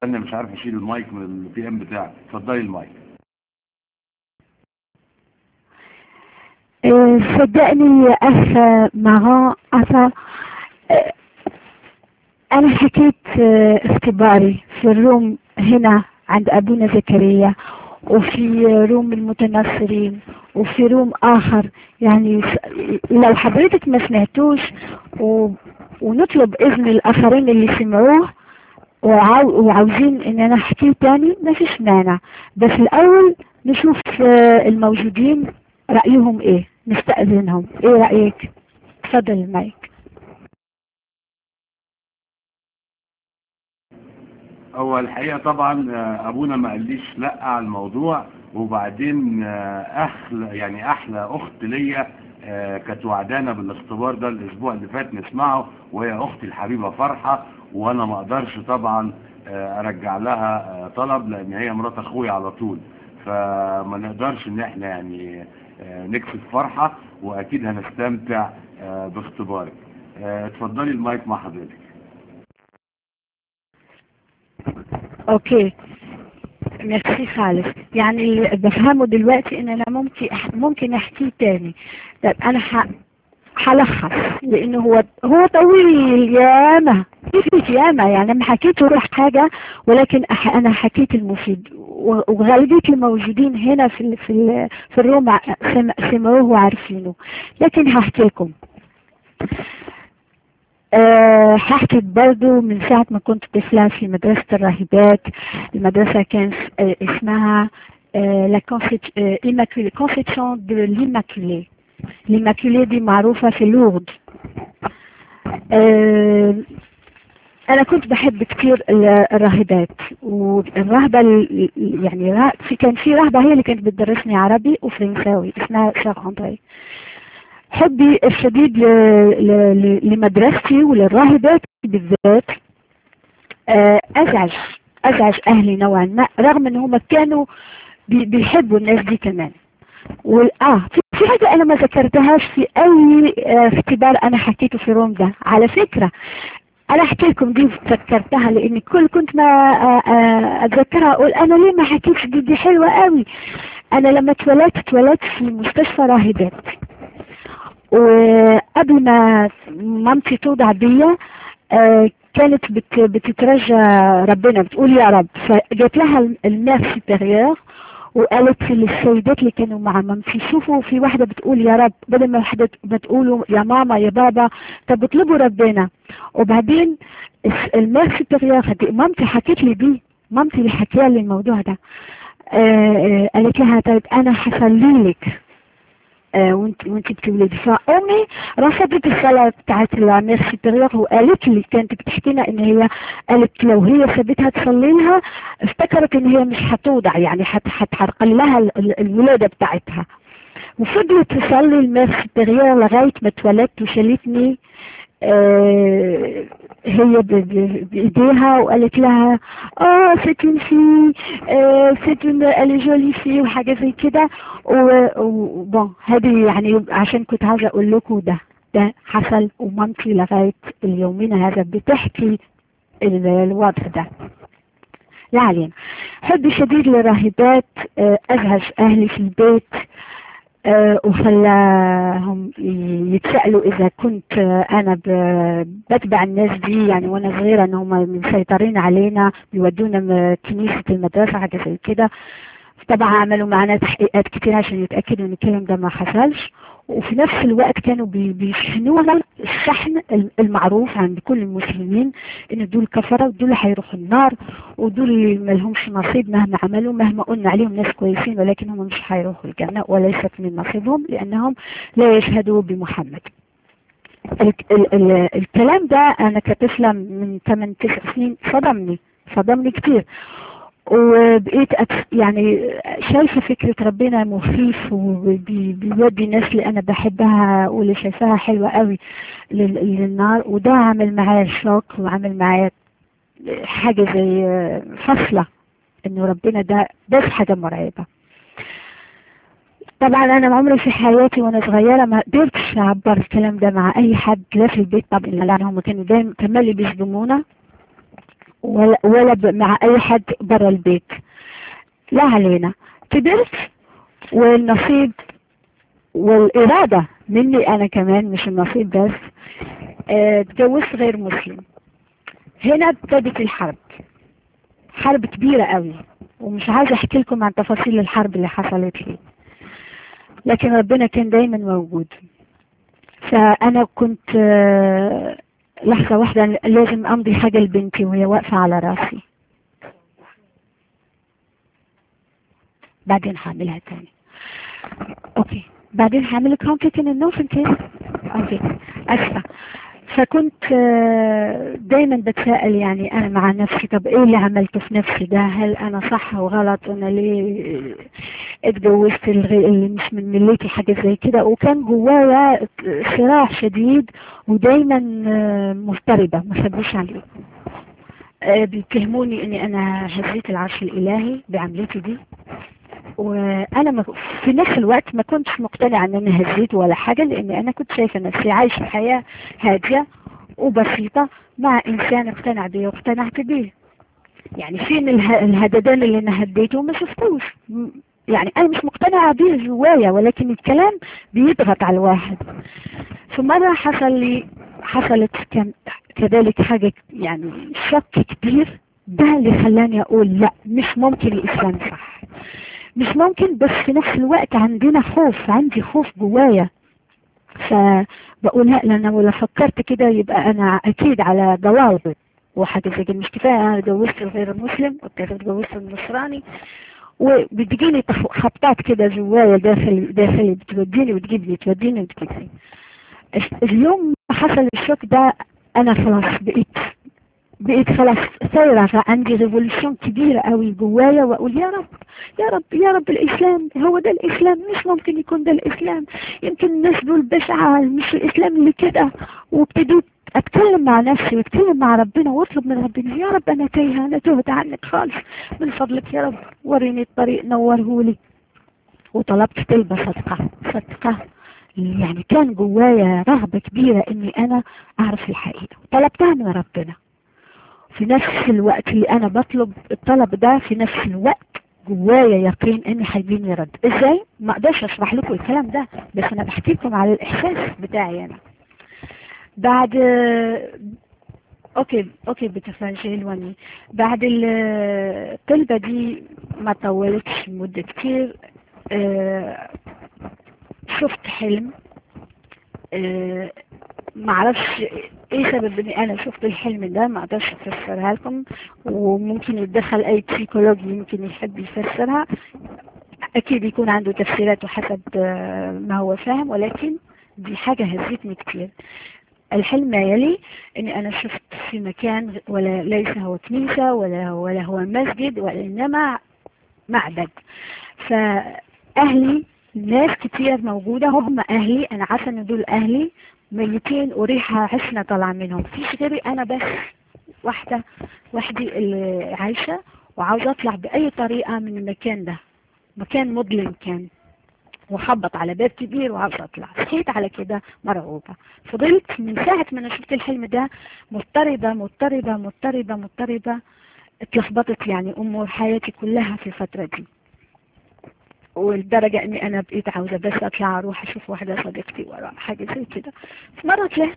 انا مش عارف اشيل المايك من البي ام بتاعي اتفضلي المايك آه، صدقني يا أخ ماران أثر آه، أنا حكيت آه، اختباري في الروم هنا عند أبونا زكريا وفي روم المتنصرين وفي روم آخر يعني س- لو حضرتك ما سمعتوش و... ونطلب إذن الآخرين اللي سمعوه وعاو... وعاوزين إن أنا أحكيه تاني ما فيش مانع بس الأول نشوف آه، الموجودين رأيهم إيه نستأذنهم إيه رأيك تفضل المايك هو الحقيقة طبعا آه، ابونا ما قاليش لا على الموضوع وبعدين آه، احلى يعني احلى اخت ليا آه، كانت وعدانا بالاختبار ده الاسبوع اللي فات نسمعه وهي اختي الحبيبة فرحة وانا ما اقدرش طبعا آه، ارجع لها آه، طلب لان هي مرات اخويا على طول فما نقدرش ان احنا يعني آه، نكسب فرحة واكيد هنستمتع آه، باختبارك آه، اتفضلي المايك مع حضرتك أوكي ميرسي خالص يعني اللي بفهمه دلوقتي ان انا ممكن ممكن احكيه تاني طب انا ح... هلخص لانه هو هو طويل ياما كيف ياما يعني ما حكيت روح حاجة ولكن أح... انا حكيت المفيد و- وغالبية الموجودين هنا في ال... في ال... في الروم ع- سم... سمعوه وعارفينه لكن هحكي لكم أه هحكي برضو من ساعة ما كنت طفلة في مدرسة الراهبات المدرسة كان آه، اسمها لا كونسيبسيون دو l'Immaculée l'Immaculée دي معروفة في لورد أه أنا كنت بحب كتير ال- الراهبات والرهبة ال- يعني را- في كان في رهبة هي اللي كانت بتدرسني عربي وفرنساوي اسمها شيخ أندري حبي الشديد ل- ل- ل- لمدرستي وللراهبات بالذات آه، أزعج أزعج أهلي نوعا ما رغم أن هم كانوا بي- بيحبوا الناس دي كمان والآه في في حاجة أنا ما ذكرتهاش في أي آه، اختبار أنا حكيته في روم ده على فكرة أنا أحكي لكم دي فكرتها لأن كل كنت ما آه، آه، أتذكرها أقول أنا ليه ما حكيتش دي دي حلوة قوي أنا لما اتولدت اتولدت في مستشفى راهبات وقبل ما مامتي توضع بيا آه، كانت بت بتترجى ربنا بتقول يا رب فجات لها المير سوبيريور وقالت للسيدات اللي كانوا مع مامتي شوفوا في واحدة بتقول يا رب بدل ما واحدة بتقولوا يا ماما يا بابا طب اطلبوا ربنا وبعدين الس- المير سوبيريور هدي- مامتي حكت لي دي مامتي اللي حكيها لي الموضوع ده آه، آه، قالت لها طيب انا هصلي لك آه، وانت وانت بتولدي فامي رفضت الصلاه بتاعت المير سوبيريور وقالت لي كانت بتحكي لنا ان هي قالت لو هي سابتها تصلي لها افتكرت ان هي مش هتوضع يعني هت- هتحرقل لها ال- ال- الولاده بتاعتها وفضلت تصلي المير سوبيريور لغايه ما اتولدت وشالتني آه، هي ب- ب- بايديها وقالت لها اه سيت اون في سيت اون الي جولي في وحاجه زي كده وبون هذه يعني عشان كنت عاوزه اقول لكم ده ده حصل ومامتي لغايه اليومين هذا بتحكي ال- الوضع ده لا علينا حبي شديد للراهبات آه، ازعج اهلي في البيت آه، وخلاهم يتسألوا إذا كنت آه، أنا ب- بتبع الناس دي يعني وأنا صغيرة إن هم مسيطرين علينا بيودونا م- كنيسة المدرسة حاجة زي كده طبعا عملوا معنا تحقيقات كتير عشان يتأكدوا إن الكلام ده ما حصلش وفي نفس الوقت كانوا بي- بيشحنونا الشحن المعروف عند كل المسلمين إن دول كفرة ودول هيروحوا النار ودول اللي ملهمش نصيب مهما عملوا مهما قلنا عليهم ناس كويسين ولكن هم مش هيروحوا الجنة وليست من نصيبهم لأنهم لا يشهدوا بمحمد ال ال ال الكلام ده أنا كطفلة من 8 9 سنين صدمني صدمني كتير وبقيت أت- يعني شايفة فكرة ربنا مخيف وبيودي الناس اللي أنا بحبها واللي شايفاها حلوة قوي لل- للنار وده عمل معايا شوك وعمل معايا حاجة زي فصلة إنه ربنا ده بس حاجة مرعبة طبعا أنا عمري في حياتي وأنا صغيرة ما قدرتش أعبر الكلام ده مع أي حد لا في البيت طبعا لأنهم كانوا دايما تملي بيصدمونا ولا, ولا ب- مع اي حد برا البيت لا علينا كبرت والنصيب والإرادة مني أنا كمان مش النصيب بس آه، اتجوزت غير مسلم هنا ابتدت الحرب حرب كبيرة قوي ومش عايزة احكي لكم عن تفاصيل الحرب اللي حصلت لي لكن ربنا كان دايما موجود فأنا كنت آه، لحظة واحدة لازم أمضي حاجة لبنتي وهي واقفة على راسي بعدين هعملها تاني اوكي بعدين هعملك هون كيكن النوفن كده اوكي اسفة فكنت آه، دايما بتساءل يعني انا مع نفسي طب ايه اللي عملته في نفسي ده هل انا صح وغلط انا ليه اتجوزت الغي- اللي مش من ملتي حاجة زي كده وكان جوايا صراع شديد ودايما آه، مضطربة ما خبيش عليكم آه، بيتهموني اني انا هزيت العرش الالهي بعملتي دي وانا ما في نفس الوقت ما كنتش مقتنعه ان انا هزيت ولا حاجه لان انا كنت شايفه نفسي عايشه حياه هاديه وبسيطه مع انسان اقتنع بيه واقتنعت بيه يعني فين اله- الهددان اللي انا هديته ما شفتوش م- يعني انا مش مقتنعه بيه جوايا ولكن الكلام بيضغط على الواحد في مره حصل لي حصلت كان كذلك حاجه يعني شك كبير ده اللي خلاني اقول لا مش ممكن الاسلام صح مش ممكن بس في نفس الوقت عندنا خوف عندي خوف جوايا فبقول لا لأن ولا فكرت كده يبقى أنا أكيد على ضوابط وحاجة زي كده مش كفاية أنا اتجوزت الغير المسلم اتجوزت النصراني وبتجيني تخ- خبطات كده جوايا داخل داخلي بتوديني وتجيبني توديني وتجيبني اليوم ما حصل الشوك ده أنا خلاص بقيت بقيت خلاص ثورة عندي ريفولوشن كبيرة قوي جوايا واقول يا رب يا رب يا رب الاسلام هو ده الاسلام مش ممكن يكون ده الاسلام يمكن الناس دول بشعة مش الاسلام اللي كده وابتديت اتكلم مع نفسي واتكلم مع ربنا واطلب من ربنا يا رب انا تايهة انا تهت عنك خالص من فضلك يا رب وريني الطريق نورهولي وطلبت طلبة صدقة صدقة يعني كان جوايا رغبة كبيرة اني انا اعرف الحقيقة طلبتها من ربنا في نفس الوقت اللي انا بطلب الطلب ده في نفس الوقت جوايا يقين اني هيجيني رد ازاي ما اقدرش اشرح لكم الكلام ده بس انا بحكي لكم على الاحساس بتاعي انا بعد اوكي اوكي بتفاجئ وني بعد ال- الطلبة دي ما طولتش مدة كتير آه، شفت حلم آه، معرفش ايه سبب اني انا شفت الحلم ده ما اقدرش افسرها لكم وممكن يتدخل اي بسيكولوجي يمكن يحب يفسرها اكيد يكون عنده تفسيرات وحسب آه، ما هو فاهم ولكن دي حاجة هزتني كتير الحلم ما يلي اني انا شفت في مكان ولا ليس هو كنيسة ولا ولا هو مسجد وانما معبد فاهلي ناس كتير موجودة هم اهلي انا عارفة ان دول اهلي ميتين وريحة حسنة طالعة منهم فيش غيري انا بس واحدة وحدي اللي عايشة وعاوزة اطلع باي طريقة من المكان ده مكان مظلم كان وخبط على باب كبير وعاوزة اطلع صحيت على كده مرعوبة فضلت من ساعة ما انا شفت الحلم ده مضطربة مضطربة مضطربة مضطربة اتلخبطت يعني امور حياتي كلها في الفترة دي ولدرجة اني انا بقيت عاوزة بس اطلع اروح اشوف واحدة صديقتي وراء حاجة زي كده في مرة طلعت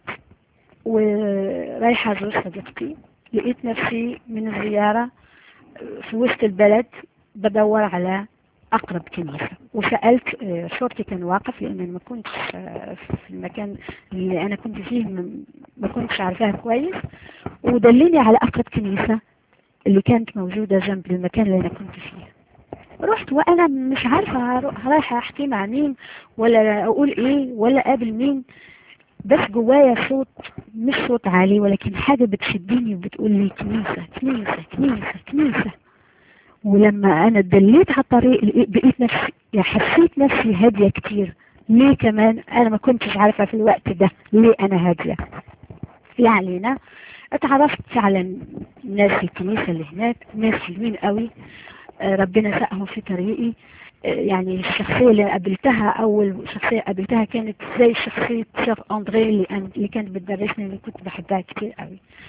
ورايحة ازور صديقتي لقيت نفسي من الزيارة في وسط البلد بدور على اقرب كنيسة وسألت آه، شرطي كان واقف لان أنا ما كنتش آه، في المكان اللي انا كنت فيه م- ما كنتش عارفاها كويس ودلني على اقرب كنيسة اللي كانت موجودة جنب المكان اللي انا كنت فيه رحت وانا مش عارفة هروح- رايحة احكي مع مين ولا اقول ايه ولا اقابل مين بس جوايا صوت مش صوت عالي ولكن حاجة بتشدني وبتقول لي كنيسة كنيسة كنيسة كنيسة ولما انا دليت على الطريق لقيت- بقيت نفسي يعني حسيت نفسي هادية كتير ليه كمان انا ما كنتش عارفة في الوقت ده ليه انا هادية يعني اتعرفت على ناس الكنيسة اللي هناك ناس حلوين قوي آه، ربنا ساقهم في طريقي آه، يعني الشخصية اللي قابلتها أول شخصية قابلتها كانت زي شخصية شيخ أندري اللي, أن- اللي كانت بتدرسني اللي كنت بحبها كتير قوي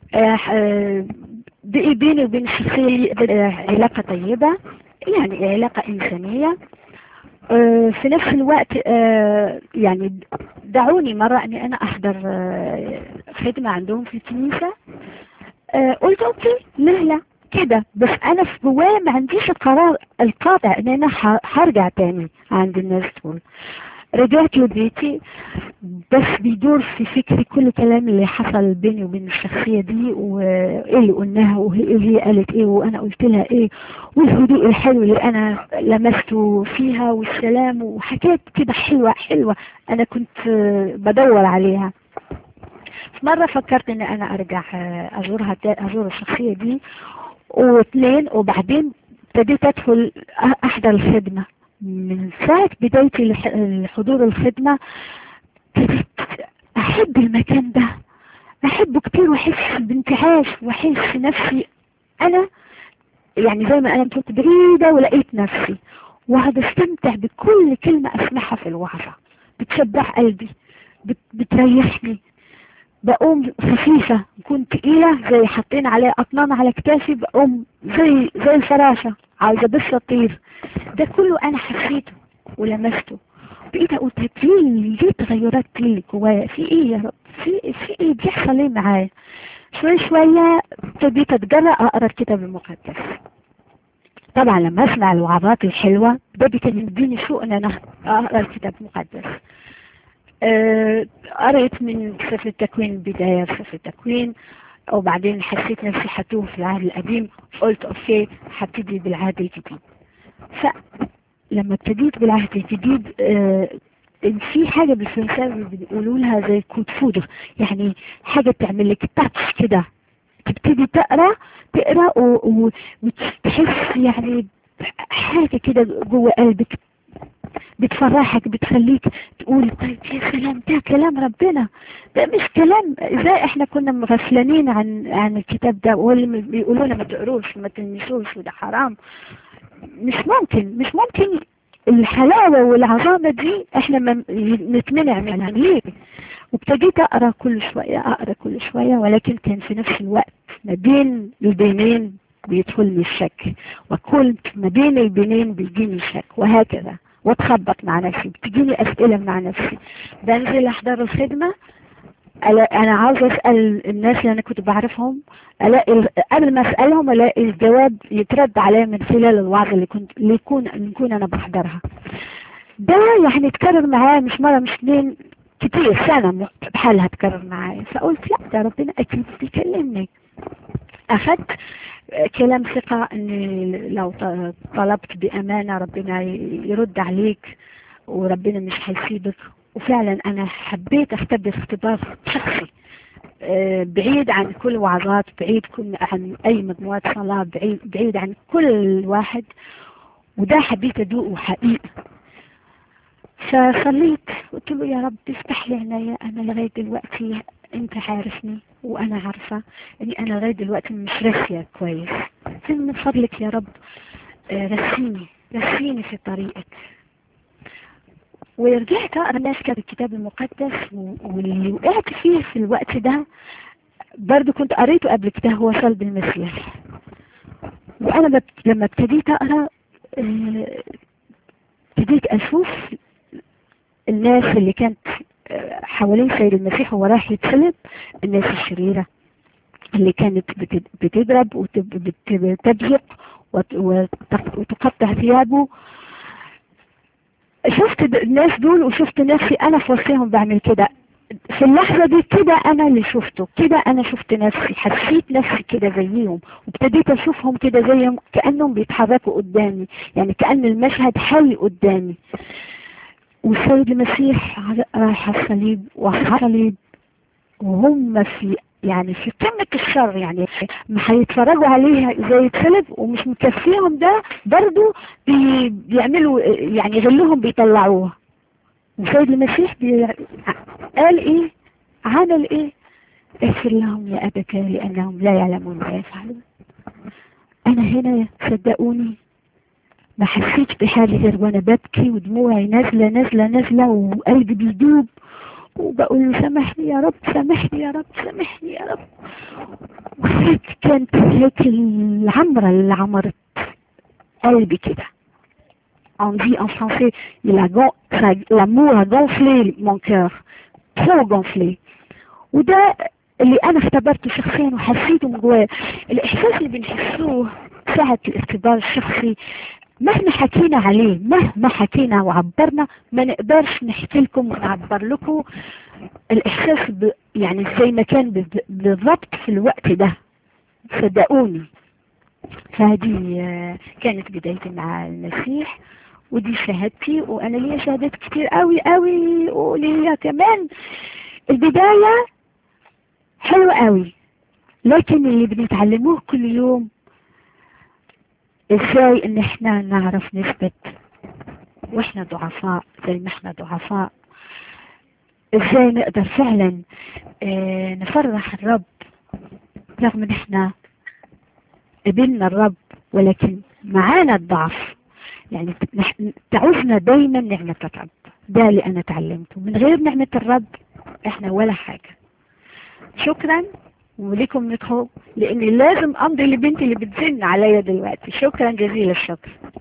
آه، آه، بقي بيني وبين الشخصية آه، علاقة طيبة يعني علاقة إنسانية آه، في نفس الوقت آه، يعني دعوني مرة أني أنا أحضر آه، خدمة عندهم في الكنيسة آه، قلت أوكي ليه لا كده بس أنا في جوايا ما عنديش القرار القاطع أن أنا ح- هرجع تاني عند الناس دول رجعت لبيتي بس بيدور في فكري كل الكلام اللي حصل بيني وبين الشخصية دي وايه اللي قلناها وهي هي قالت ايه وانا قلت لها ايه والهدوء الحلو اللي انا لمسته فيها والسلام وحاجات كده حلوة حلوة انا كنت آه، بدور عليها في مرة فكرت ان انا ارجع آه، ازورها تا- ازور الشخصية دي واثنين وبعدين ابتديت ادخل أ- احضر الخدمة من ساعة بدايتي لح- لحضور الخدمة ابتديت احب المكان ده احبه كتير واحس بانتعاش واحس نفسي انا يعني زي ما انا كنت بعيدة ولقيت نفسي وقعد استمتع بكل كلمة اسمعها في الوعظة بتشبع قلبي بت- بتريحني بقوم خفيفة كنت تقيلة زي حاطين عليها أطنان على كتافي بقوم زي زي الفراشة عاوزة بس أطير ده كله أنا حسيته ولمسته بقيت أقول طيب ليه ليه التغيرات دي اللي جوايا في إيه يا رب في في إيه بيحصل إيه معايا شوي شوية ابتديت أتجرأ أقرأ الكتاب المقدس طبعا لما أسمع الوعظات الحلوة ده كان يديني شوق إن أنا أقرأ الكتاب المقدس آه، قريت من سفر التكوين البداية في سفر التكوين وبعدين حسيت نفسي حتوه في العهد القديم قلت اوكي هبتدي بالعهد الجديد فلما ابتديت بالعهد الجديد آه، إن في حاجة بالفرنساوي بيقولوا لها زي كود فودر يعني حاجة تعمل لك تاتش كده تبتدي تقرا تقرا و- و- وتحس يعني حاجة كده جوه قلبك بتفرحك بتخليك تقول طيب يا سلام ده كلام ربنا ده مش كلام ازاي احنا كنا مغفلانين عن عن الكتاب ده واللي بيقولوا لنا ما تقروش ما تلمسوش وده حرام مش ممكن مش ممكن الحلاوة والعظامة دي احنا ما نتمنع منها ليه وابتديت اقرا كل شوية اقرا كل شوية ولكن كان في نفس الوقت ما بين البينين بيدخلني الشك وكنت ما بين البينين بيجيني شك وهكذا واتخبط مع نفسي بتجيني اسئلة مع نفسي بنزل احضر الخدمة ألا- انا عاوزة اسأل الناس اللي انا كنت بعرفهم الاقي ال- قبل ما اسألهم الاقي الجواب يترد عليا من خلال الوعظ اللي كنت اللي يكون اللي يكون انا بحضرها ده يعني اتكرر معايا مش مرة مش اتنين كتير سنة م- بحالها اتكرر معايا فقلت لا ده ربنا اكيد بيكلمني اخدت كلام ثقة ان لو ط- طلبت بامانة ربنا ي- يرد عليك وربنا مش هيسيبك وفعلا انا حبيت اختبر اختبار شخصي آه، بعيد عن كل وعظات بعيد كل عن اي مجموعة صلاة بعيد, بعيد عن كل واحد وده حبيت ادوقه حقيقة فصليت قلت له يا رب افتح لي عينيا انا لغاية دلوقتي انت عارفني وانا عارفة اني انا لغاية دلوقتي مش راسية كويس من فضلك يا رب آه، رسيني رسيني في طريقك ورجعت اقرا ناس كتاب الكتاب المقدس و- واللي وقعت فيه في الوقت ده برضو كنت قريته قبل كده هو صلب المسيح وانا بت... لما ابتديت اقرا آه، ابتديت اشوف الناس اللي كانت آه، حوالين سيد المسيح وهو رايح يتصلب الناس الشريرة اللي كانت بت- بتضرب وتبزق وتقطع ثيابه شفت د- الناس دول وشفت نفسي انا في وسطهم بعمل كده في اللحظة دي كده انا اللي شفته كده انا شفت نفسي حسيت نفسي كده زيهم وابتديت اشوفهم كده زيهم كأنهم بيتحركوا قدامي يعني كأن المشهد حي قدامي والسيد المسيح على- رايح على الصليب وعلى الصليب وهم في يعني في قمة الشر يعني ما هيتفرجوا عليها زي السلب ومش مكفيهم ده برضو بي بيعملوا يعني غلهم بيطلعوها وسيد المسيح بي قال ايه عمل ايه اغفر لهم يا أبك لأنهم لا يعلمون ما يفعلون أنا هنا صدقوني ما حسيتش بحالي غير وأنا ببكي ودموعي نازلة نازلة نازلة وقلبي بيدوب وبقول له سامحني يا رب سامحني يا رب سامحني يا رب وهيك كانت هيك العمرة اللي عمرت قلبي كده on dit en français, il a gon- ça- l'amour a gonflé mon cœur, trop gonflé. وده اللي انا اختبرته شخصيا وحسيته من جوايا الاحساس اللي بنحسوه ساعة الاختبار الشخصي مهما حكينا عليه مهما حكينا وعبرنا ما نقدرش نحكي لكم ونعبر لكم الاحساس ب يعني زي ما كان بال- بالضبط في الوقت ده صدقوني فهذه آه، كانت بدايتي مع المسيح ودي شهادتي وانا ليا شهادات كتير قوي قوي وليا كمان البداية حلوة قوي لكن اللي بنتعلموه كل يوم ازاي ان احنا نعرف نثبت واحنا ضعفاء زي ما احنا ضعفاء ازاي نقدر فعلا اه نفرح الرب رغم ان احنا قبلنا الرب ولكن معانا الضعف يعني نح- تعوزنا دايما نعمة الرب ده اللي انا تعلمته من غير نعمة الرب احنا ولا حاجة شكرا ولكم ندخل لاني لازم امضي لبنتي اللي بتزن عليا دلوقتي شكرا جزيل الشكر